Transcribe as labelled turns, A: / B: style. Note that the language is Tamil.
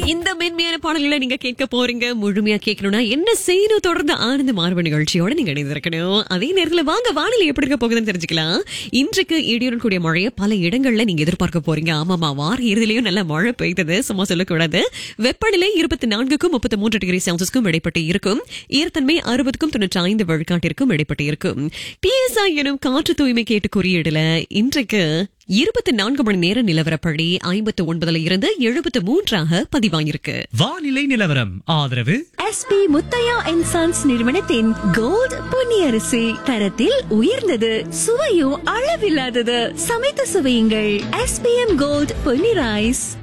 A: இந்த மென்மையான பாடல்களை நீங்க கேட்க போறீங்க முழுமையா கேட்கணும்னா என்ன செய்யணும் தொடர்ந்து ஆனந்த மார்பு நிகழ்ச்சியோட நீங்க இணைந்திருக்கணும் அதே நேரத்துல வாங்க வானிலை எப்படி இருக்க போகுதுன்னு தெரிஞ்சுக்கலாம் இன்றைக்கு இடியுடன் கூடிய மழையை பல இடங்கள்ல நீங்க எதிர்பார்க்க போறீங்க ஆமாமா வார இறுதியிலையும் நல்ல மழை பெய்தது சும்மா சொல்லக்கூடாது வெப்பநிலை இருபத்தி நான்குக்கும் முப்பத்தி மூன்று டிகிரி செல்சியஸ்க்கும் இடைப்பட்டு இருக்கும் ஈரத்தன்மை அறுபதுக்கும் தொண்ணூற்றி ஐந்து விழுக்காட்டிற்கும் இடைப்பட்டு இருக்கும் டிஎஸ்ஐ எனும் காற்று தூய்மை கேட்டு குறியீடுல இன்றைக்கு இருபத்தி நான்கு மணி நேர நிலவரப்படி ஐம்பத்தி ஒன்பதுல இருந்து எழுபத்தி மூன்றாக பதிவாகியிருக்கு
B: வானிலை நிலவரம் ஆதரவு
C: எஸ்பி முத்தையா அண்ட் சன்ஸ் நிறுவனத்தின் கோல்ட் பொன்னியரிசி தரத்தில் உயர்ந்தது சுவையும் அளவில்லாதது சமைத்து சுவையுங்கள் எஸ்பிஎம் கோல்ட் பொன்னி ரைஸ்